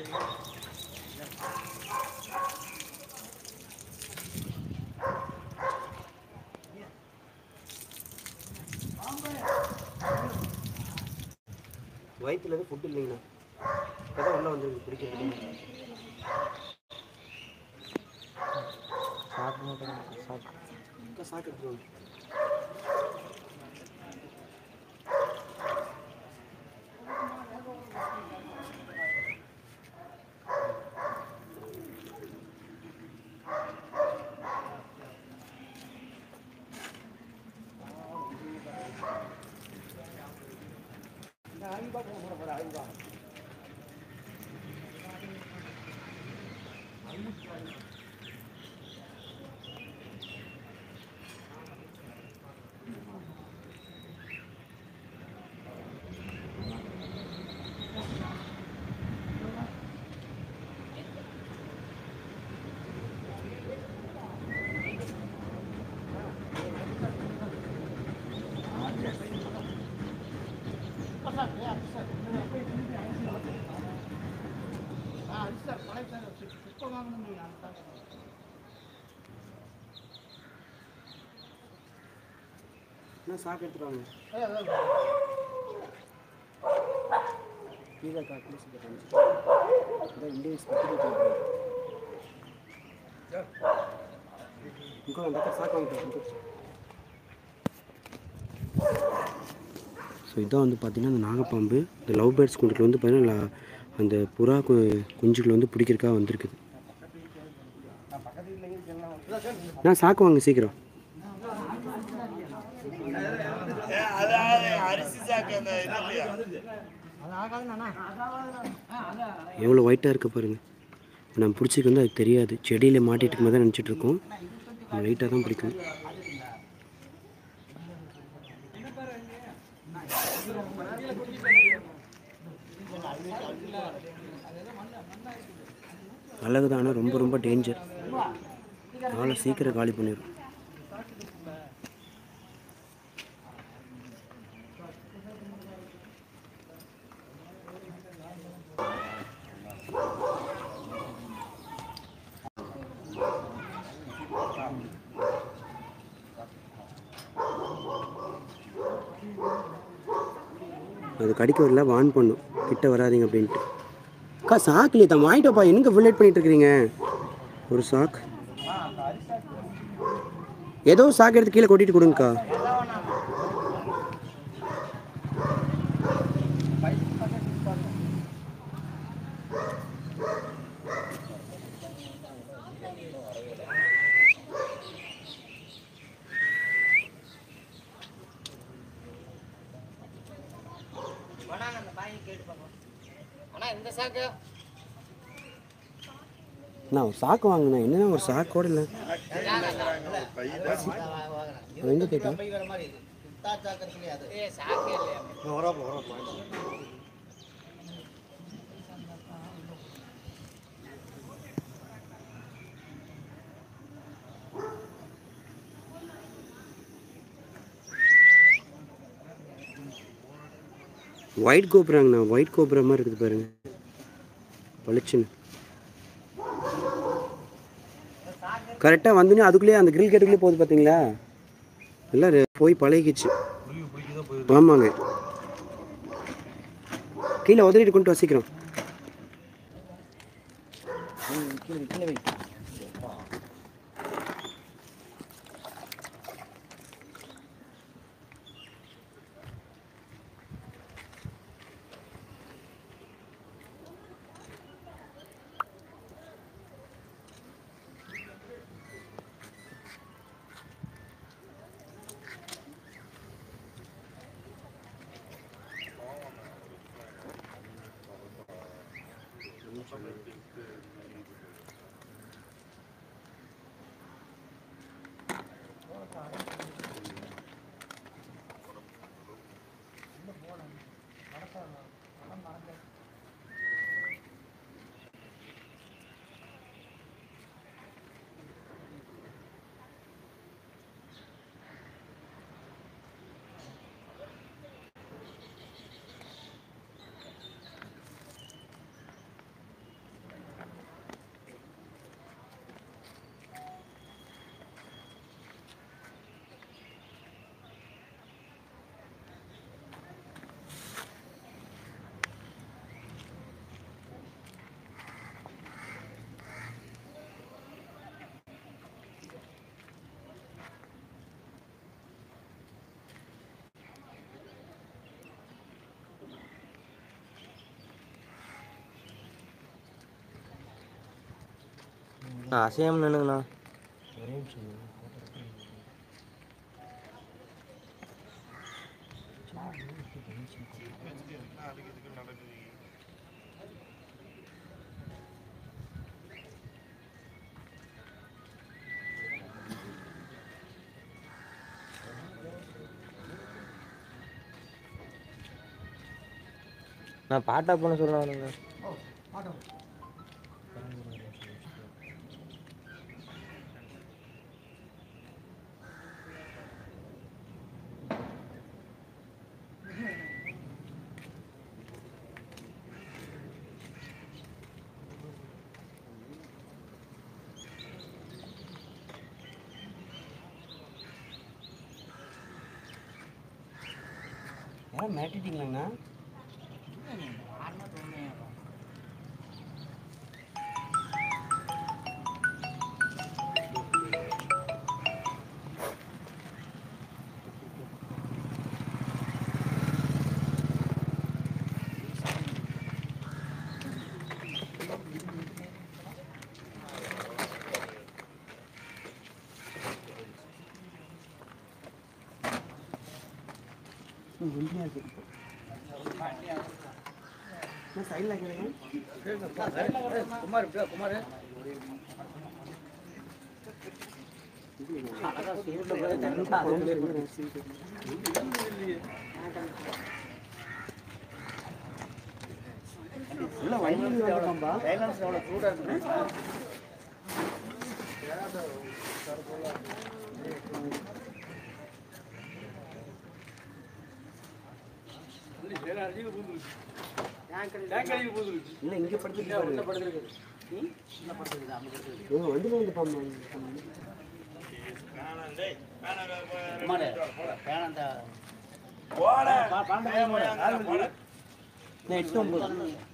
வயிற்றுல இருந்து ஃபுட் இல்லைங்கண்ணா இப்போதான் உள்ள வந்து பிடிக்கிறது சாப்பிட மாட்டேன் சாப்பிட அக்கா சாக்கு எடுத்துட்டு வாங்க. அண்ணா சாக்கு எடுத்துட்டு வாங்க பீஸா காட்டு பீஸா காட்டு அதான் இந்தியன் ஸ்பெஷல் ఇంకో అంతా సాకు வாங்கிட்டு ஸோ இதான் வந்து பார்த்தீங்கன்னா அந்த நாகப்பாம்பு இந்த லவ் பேர்ட்ஸ் கூண்டுல வந்து பார்த்தீங்கன்னா ல- அந்த புறா கு குஞ்சுகள் வந்து பிடிக்கிறதுக்காக வந்திருக்குது நான் சாக்கு வாங்க சீக்கிரம் எவ்வளோ ஒயிட்டாக இருக்க பாருங்க இப்போ நம்ம பிடிச்சிக்கு வந்து அது தெரியாது செடியில் மாட்டிட்டு இருக்கும் தான் நினச்சிட்டு இருக்கோம் லைட்டாக தான் பிடிக்கும் நல்லது தான் ஆனால் ரொம்ப ரொம்ப டேஞ்சர் ஆளை சீக்கிரம் காலி பண்ணிடும் அது கடிக்க வரல வான் பண்ணும் கிட்ட வராதீங்க அப்படின்ட்டு அக்கா சாக்குலையே தான் வாங்கிட்டோப்பா எங்க வில்லேட் பண்ணிட்டு இருக்கிறீங்க ஒரு சாக் ஏதோ ஒரு சாக்கு எடுத்து கீழே கொட்டிட்டு கொடுங்கக்கா நான் ஒரு சாக்கு வாங்கினேன் என்னன்னா ஒரு சாக்கோட இல்லை அவன் எங்க போயிட்டான் ஒயிட் கோபுராங்கண்ணா ஒயிட் கோபுரா மாதிரி இருக்குது பாருங்க பளிச்சுன்னு கரெக்டாக வந்துன்னு அதுக்குள்ளேயே அந்த கிரில் கேட்டுக்குள்ளேயே போகுது பார்த்தீங்களா எல்லாம் ரெ- போய் பழகிச்சு ஆமாங்க கீழே உதறிட்டு கொண்டு வா சீக்கிரம் நான் அசையாமல் நின்னுங்கண்ணா ஒரே நிமிஷம் நான் பாட்டா போன சொல்லுவானுங்க யாரும் மிரட்டிட்டீங்களாண்ணா சைடில் கேளுங்க உள்ள வண்டி வந்துருக்காம்பா இல்ல இங்க படுத்துருக்கு வண்டியில வந்து பாம்பா நான் எட்டு ஒன்பது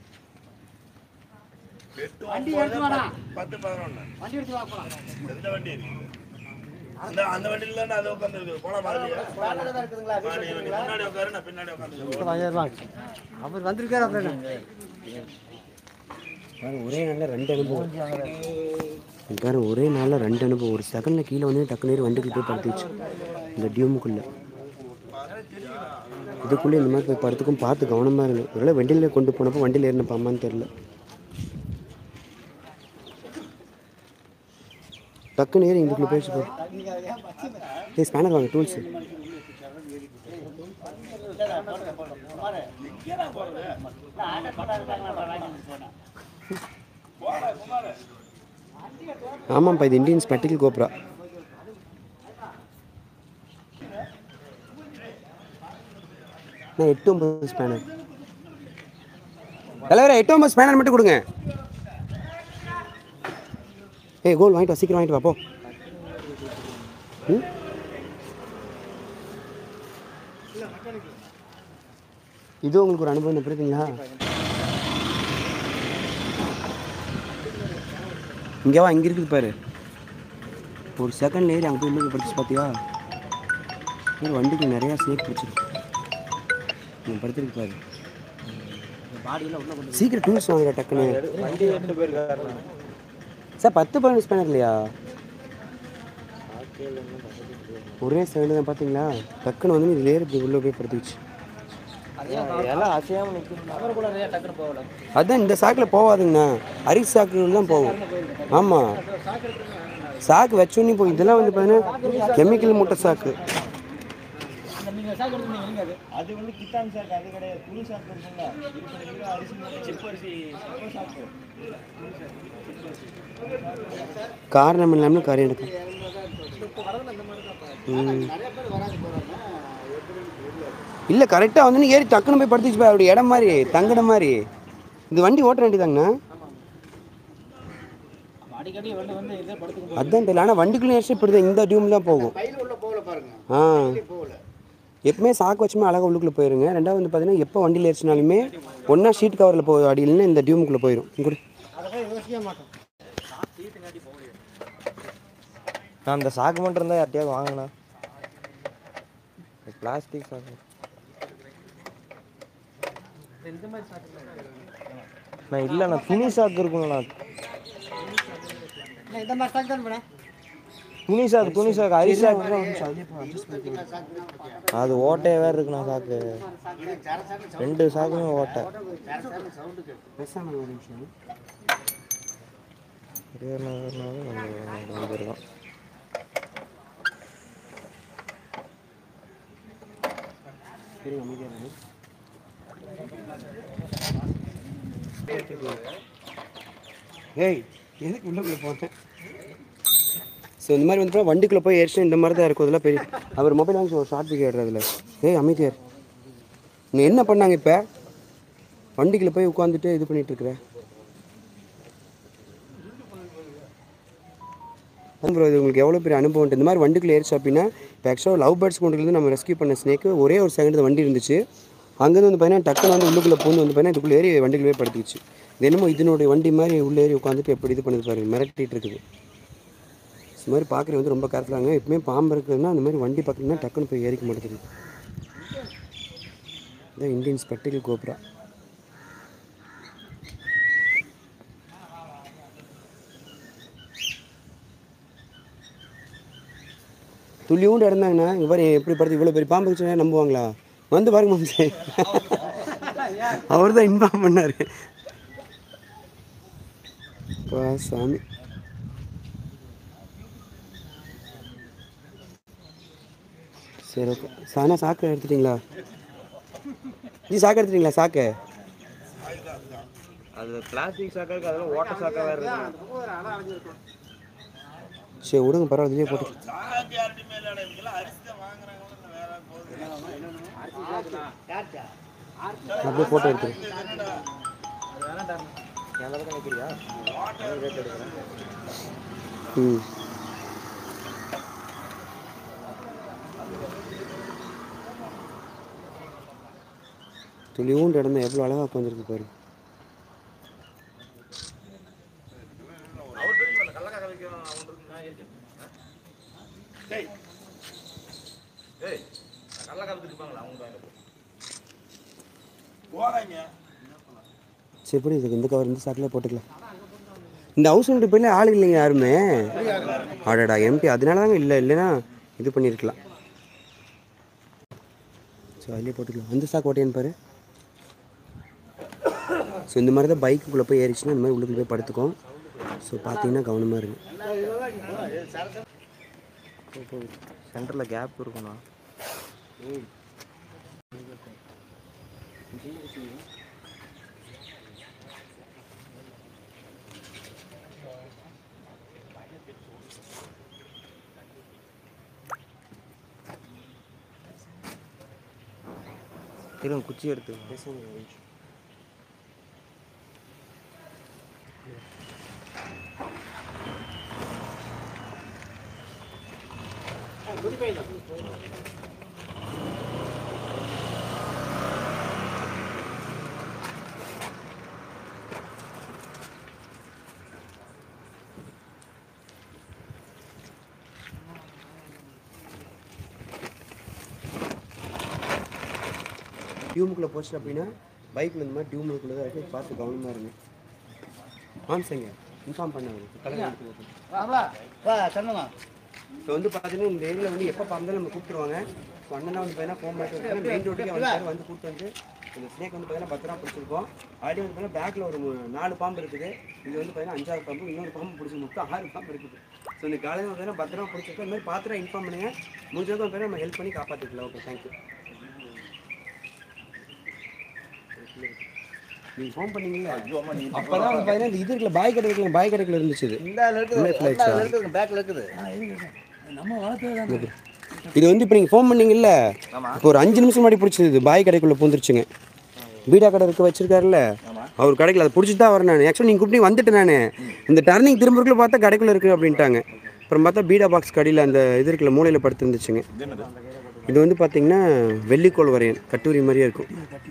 வண்டி எடுத்து வாடா பத்து பதினொன்று வண்டி எடுத்து வா போலாம் எந்த வண்டி இருக்கு அந்த அந்த வண்டியில தான் அது உட்காந்துருக்கு போனா பாருங்க முன்னாடி உட்காரு நான் பின்னாடி உட்காந்து அவர் வந்திருக்காரு அப்புறம் பாருங்க ஒரே நாளில் ரெண்டு அனுபவம் இங்க பாருங்க ஒரே நாளில் ரெண்டு அனுபவம் ஒரு செகண்டில் கீழே வந்து டக்கு நேரம் வண்டிக்கு போய் படுத்துச்சு இந்த டியூமுக்குள்ளே இதுக்குள்ளே இந்த மாதிரி போய் படுத்துக்கும் பார்த்து கவனமாக இருங்க ஒருவேளை வண்டியில் கொண்டு போனப்போ வண்டியில் ஏறினப்பாமான்னு தெரில டக்குன்னு ஏறி இதுக்குள்ளே போயிடுச்சு போ ஏய் ஸ்பேனர் வாங்க டூல்ஸு ஆமாம்ப்பா இது இந்தியன் ஸ்பெட்டிக்கல் கோப்ரா நான் எட்டு ஒன்பது ஸ்பேனர் தலைவரே எட்டு ஒன்பது ஸ்பேனர் மட்டும் கொடுங்க ஏய் கோல் வாங்கிட்டு வா சீக்கிரம் வாங்கிட்டு வா போ ம் இது உங்களுக்கு ஒரு அனுபவம் புரியுதுங்களா இங்கே வா இங்கே இருக்குது பாரு ஒரு செகண்ட் ஏறி அங்கே போய் உள்ளே படிச்சு பார்த்தியா ஒரு வண்டிக்கு நிறையா ஸ்னேக் பிடிச்சிருக்கு நீ படுத்துருக்கு பாரு சீக்கிரம் டூல்ஸ் வாங்குற டக்குன்னு வண்டி எடுத்து போயிருக்காருண்ணா சார் பத்து பதினஞ்சு ஸ்பேனர் இல்லையா ஒரே செகண்ட் தான் பார்த்தீங்களா டக்குன்னு வந்து இது ஏறி இப்படி உள்ளே போய் படுத்துக்கிச்சு எல்லாம் அசையாமல் நிற்கிறேன் அதான் இந்த சாக்கில் போகாதுங்கண்ணா அரிசி சாக்குகள் தான் போகும் ஆமாம் சாக்கு வச்சோன்னே போகும் இதெல்லாம் வந்து பார்த்தீங்கன்னா கெமிக்கல் மூட்டை சாக்கு அது வந்து கிட்டான் சாக்கு அது கிடையாது புளி சாக்கு இருக்குல்ல இருக்கிற கிலோ அரிசி மூட்டை சிப்பு அரிசி சிப்பு சாக்கு காரணம் இல்லாமல் காரியம் எடுக்கும் ம். இல்லை கரெக்டாக வந்து ஏறி டக்குன்னு போய் படுத்துச்சு பாரு அப்படி இடம் மாதிரி தங்கட மாதிரி இது வண்டி ஓட்ட வேண்டியதாங்கண்ணா அடிக்கடி வண்டி வந்து இதே படுத்துக்கு அதான் தெரியல ஆனால் வண்டிக்குள்ளே ஏற்றி இப்படி தான் இந்த டியூம் தான் போகும் ஆ எப்பவுமே சாக்கு வச்சுமே அழகாக உள்ளுக்குள்ளே போயிருங்க ரெண்டாவது வந்து பார்த்தீங்கன்னா எப்போ வண்டியில் ஏறிச்சினாலுமே ஒன்றா ஷீட் கவரில் போய் அடி இல்லைன்னா இந்த டியூமுக்குள்ளே போயிடும் இங்க நான் அந்த சாக்கு மட்டும் இருந்தால் யார்ட்டையாவது வாங்கினா பிளாஸ்டிக் சாக்கு நான் இல்லை நான் துணி சாக்கு இருக்குங்களா துணி சாக்கு துணி சாக்கு அரிசி சாக்கு அது ஓட்டையே வேற இருக்குண்ணா சாக்கு ரெண்டு சாக்குமே ஓட்டை பேசாமல் ஒரு நிமிஷம் வந்துருக்கோம் சரி அமைதியாக இருங்க. ஏய் எதுக்கு உள்ளுக்குள்ளே போனேன் ஸோ இந்த மாதிரி வந்து வண்டிக்குள்ளே போய் ஏறிச்சு இந்த மாதிரி தான் இருக்கும் இதெல்லாம் பெரிய அவர் மொபைல் வாங்கி ஒரு ஷார்ட் வீடியோ எடுறதுல ஏய் அமைதியார் நீ என்ன பண்ணாங்க இப்போ வண்டிக்குள்ளே போய் உட்காந்துட்டு இது பண்ணிட்டு இருக்கிற ப்ரோ இது உங்களுக்கு எவ்வளோ பெரிய அனுபவம் உண்டு. இந்த மாதிரி வண்டிக்குள்ளே ஏறிச்சு அப்படின்னா இப்போ ஆக்சுவலாக லவ் பேர்ட்ஸ் கொண்டுலேருந்து நம்ம ரெஸ்க்யூ பண்ண ஸ்னேக்கு ஒரே ஒரு செகண்ட் வண்டி இருந்துச்சு அங்கேருந்து வந்து பார்த்தீங்கன்னா டக்குன்னு வந்து உள்ளுக்குள்ளே பூந்து வந்து பார்த்தீங்கன்னா இதுக்குள்ளே ஏறி வண்டிக்குள்ளே படுத்துக்கிச்சு இது என்னமோ இதனுடைய வண்டி மாதிரி உள்ளே ஏறி உட்காந்துட்டு எப்படி இது பண்ணுது பாருங்க மிரட்டிட்டு இருக்குது இந்த மாதிரி பார்க்குறது வந்து ரொம்ப கேர்ஃபுல்லாங்க எப்பவுமே பாம்பு இருக்குதுன்னா அந்த மாதிரி வண்டி பார்த்தீங்கன்னா டக்குன்னு போய் ஏறிக்க மாட்டேங்குது இதான் இந்தியன் ஸ்பெக்டிகல் கோப்ரா துளியூண்டு இருந்தாங்கன்னா இங்கே பாரு எப்படி படுத்து இவ்வளோ பெரிய பாம்பு வச்சுன்னா நம்புவாங்களா வந்து பாருங்க மாம்சே அவர் தான் இன்ஃபார்ம் பண்ணார் பா சாமி சரி ஓகே சானா சாக்கு எடுத்துட்டிங்களா நீ சாக்கு எடுத்துட்டீங்களா சாக்கு அது பிளாஸ்டிக் சாக்கா இருக்கு அதெல்லாம் ஓட்ட சாக்கா வேற இருக்கு சரி விடுங்க பரவாயில்ல இதுலேயே போட்டு சாகாத்தி யார்கிட்ட மேல இருக்குல்ல அரிசி தான் வாங்குறாங்களோ இல்ல வேற போகுது அப்படியே ஃபோட்டோ எடுத்துரு ம் துளியூண்டு இடந்த எவ்வளோ அழகாக உட்காந்துருக்கு பாரு போறாங்க சரி எப்படி இதுக்கு இந்த கவர் இந்த சாக்கில் போட்டுக்கலாம் இந்த ஹவுஸ் ஓனர் பேரில் ஆள் இல்லைங்க யாருமே அடடா எம்டி அதனால தாங்க இல்லை இல்லைன்னா இது பண்ணியிருக்கலாம் ஸோ அதிலே போட்டுக்கலாம் அந்த சாக்கு ஓட்டையான்னு பாரு ஸோ இந்த மாதிரி தான் பைக்குள்ளே போய் ஏறிச்சுன்னா இந்த மாதிரி உள்ளுக்குள்ள போய் படுத்துக்கும் ஸோ பார்த்தீங்கன்னா கவனமாக இருங்க சென்டரில் கேப் இருக்குண்ணா இருங்க குச்சி எடுத்து டியூமுக்குள்ளே போச்சு அப்படின்னா பைக்கில் இந்த மாதிரி டியூமுக்குள்ளே தான் இருக்குது பார்த்து கவனமாக இருங்க ஆன்சங்க இன்ஃபார்ம் பண்ணாங்க இப்போ வந்து பார்த்தீங்கன்னா இந்த ஏரியாவில் வந்து எப்போ பார்த்தாலும் நம்ம கூப்பிட்டுருவாங்க ஸோ அண்ணனா வந்து பார்த்தீங்கன்னா ஃபோன் பண்ணிட்டு மெயின் ரோட்டுக்கு வந்து வந்து கூப்பிட்டு வந்து இந்த ஸ்னேக் வந்து பார்த்தீங்கன்னா பத்திரமா பிடிச்சிருக்கோம் ஆல்ரெடி வந்து பார்த்தீங்கன்னா பேக்கில் ஒரு மூ- நாலு பாம்பு இருக்குது இது வந்து பார்த்தீங்கன்னா அஞ்சாவது பாம்பு இன்னொரு பாம்பு பிடிச்சி மொத்தம் ஆறு பாம்பு இருக்குது ஸோ இந்த காலையில் வந்து பார்த்தீங்கன்னா பத்திரமா பிடிச்சிருக்கோம் இந்த மாதிரி பார்த்துட்டு இன்ஃபார்ம் பண்ணுங்க முடிஞ்சதும் வந்து நம்ம ஹெல்ப் பண்ணி காப்பாற்றிக்கலாம் ஓகே தேங்க்யூ நீங்கள் ஃபோன் பண்ணீங்களா அப்பதான் வந்து பார்த்தீங்கன்னா இந்த இது இருக்குல்ல பாய் கடை இருக்குல்ல பாய் கடைக்குள்ள இருந்துச்சு இது பேக்கில் இருக்குது இது வந்து இப்போ நீங்கள் ஃபோன் பண்ணீங்கல்ல இப்போ ஒரு அஞ்சு நிமிஷம் முன்னாடி பிடிச்சது இது பாய் கடைக்குள்ளே பூந்துருச்சுங்க பீடா கடை இருக்க வச்சிருக்காருல்ல அவர் கடைக்குள்ள அதை பிடிச்சி தான் வரேன் நான் ஆக்சுவலி நீங்கள் கூப்பிட்டு வந்துட்டேன் நான் இந்த டர்னிங் திரும்புறதுக்குள்ள பார்த்தா கடைக்குள்ள இருக்குது அப்படின்ட்டாங்க அப்புறம் பார்த்தா பீடா பாக்ஸ் கடையில் அந்த இது இருக்குல்ல மூலையில் படுத்துருந்துச்சுங்க இது வந்து பார்த்தீங்கன்னா வெள்ளிக்கோள் வரையன் கட்டூரி மாதிரியே இருக்கும்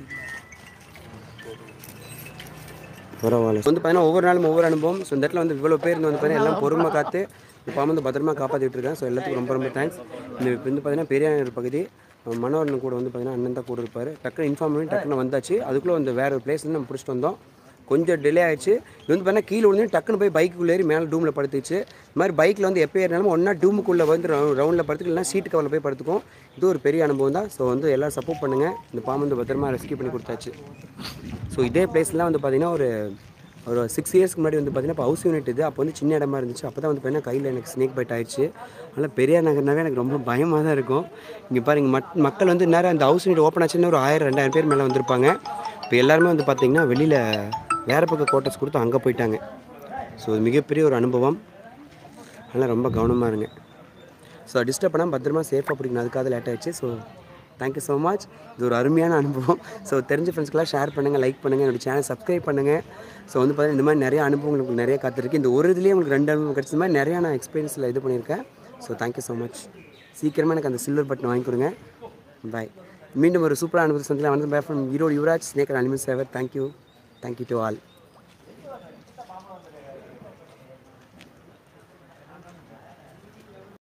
பரவாயில்ல வந்து பார்த்தீங்கன்னா ஒவ்வொரு நாளும் ஒவ்வொரு அனுபவம் ஸோ இந்த இடத்துல வந்து இவ்வளோ பேர் இருந்து வந்து பார்த்தீங்கன்னா எல்லாம் பொறுமை காத்து இப்போ வந்து பத்திரமா காப்பாற்றிட்டு இருக்கேன் ஸோ எல்லாத்துக்கும் ரொம்ப ரொம்ப தேங்க்ஸ் இந்த இப்போ வந்து பார்த்தீங்கன்னா பெரியார் பகுதி அஹ் மனோகரன் கூட வந்து பார்த்தீங்கன்னா அண்ணன் தான் கூட இருப்பார் டக்குனு இன்ஃபார்ம் பண்ணி டக்குனு வந்தாச்சு அதுக்குள்ளே வந்து வேறு ஒரு பிளேஸ்லேருந்து நம்ம பிடிச்சிட்டு வந்தோம் கொஞ்சம் டிலே ஆயிடுச்சு இது வந்து பார்த்தீங்கன்னா கீழே விழுந்து டக்குன்னு போய் பைக்குள்ளே ஏறி மேலே டூமில் படுத்துச்சு இந்த மாதிரி பைக்கில் வந்து எப்போ ஏறினாலும் ஒன்றா டூமுக்குள்ளே வந்து ரவுண்டில் படுத்துக்கு இல்லைனா சீட்டு கவரில் போய் படுத்துக்கும் இது ஒரு பெரிய அனுபவம் தான் ஸோ வந்து எல்லோரும் சப்போர்ட் பண்ணுங்கள் இந்த பாம்பு வந்து பத்திரமா ரெஸ்க்யூ பண்ணி கொடுத்தாச்சு ஸோ இதே பிளேஸ்லாம் வந்து பார்த்திங்கன்னா ஒரு ஒரு சிக்ஸ் இயர்ஸ்க்கு முன்னாடி வந்து பார்த்தீங்கன்னா இப்போ ஹவுஸ் யூனிட் இது அப்போ வந்து சின்ன இடமா இருந்துச்சு அப்போ தான் வந்து பார்த்தீங்கன்னா கையில் எனக்கு ஸ்னேக் பைட் ஆயிடுச்சு அதனால் பெரியார் நகர்னாவே எனக்கு ரொம்ப பயமாக தான் இருக்கும் இங்கே பாருங்க மக் மக்கள் வந்து நேரம் அந்த ஹவுஸ் யூனிட் ஓப்பன் ஆச்சுன்னா ஒரு ஆயிரம் ரெண்டாயிரம் பேர் மேலே வந்திருப்பாங்க இப்போ எல்லாருமே வந்து பார்த்திங்கன்னா வெளியில் வேறு பக்கம் கோட்டர்ஸ் கொடுத்து அங்கே போயிட்டாங்க ஸோ இது மிகப்பெரிய ஒரு அனுபவம் அதனால் ரொம்ப கவனமாக இருங்க ஸோ டிஸ்டர்ப் பண்ணால் பத்திரமா சேஃபாக பிடிக்கணும் அதுக்காக லேட் ஆயிடுச்சு ஸோ தேங்க்யூ ஸோ மச் இது ஒரு அருமையான அனுபவம் ஸோ தெரிஞ்ச ஃப்ரெண்ட்ஸ்க்கெல்லாம் ஷேர் பண்ணுங்கள் லைக் பண்ணுங்கள் என்னோட சேனல் சப்ஸ்கிரைப் பண்ணுங்கள் ஸோ வந்து பார்த்தீங்கன்னா இந்த மாதிரி நிறைய அனுபவங்கள் உங்களுக்கு நிறைய காத்திருக்கு இந்த ஒரு இதுலேயே உங்களுக்கு ரெண்டு அனுபவம் கிடச்ச மாதிரி நிறையா நான் எக்ஸ்பீரியன்ஸில் இது பண்ணியிருக்கேன் ஸோ தேங்க்யூ ஸோ மச் சீக்கிரமாக எனக்கு அந்த சில்வர் பட்டன் வாங்கி கொடுங்க பாய் மீண்டும் ஒரு சூப்பரான அனுபவத்தை சந்திக்கலாம் வந்து bye from Erode Yuvaraj snaker animal saver thank you thank you to all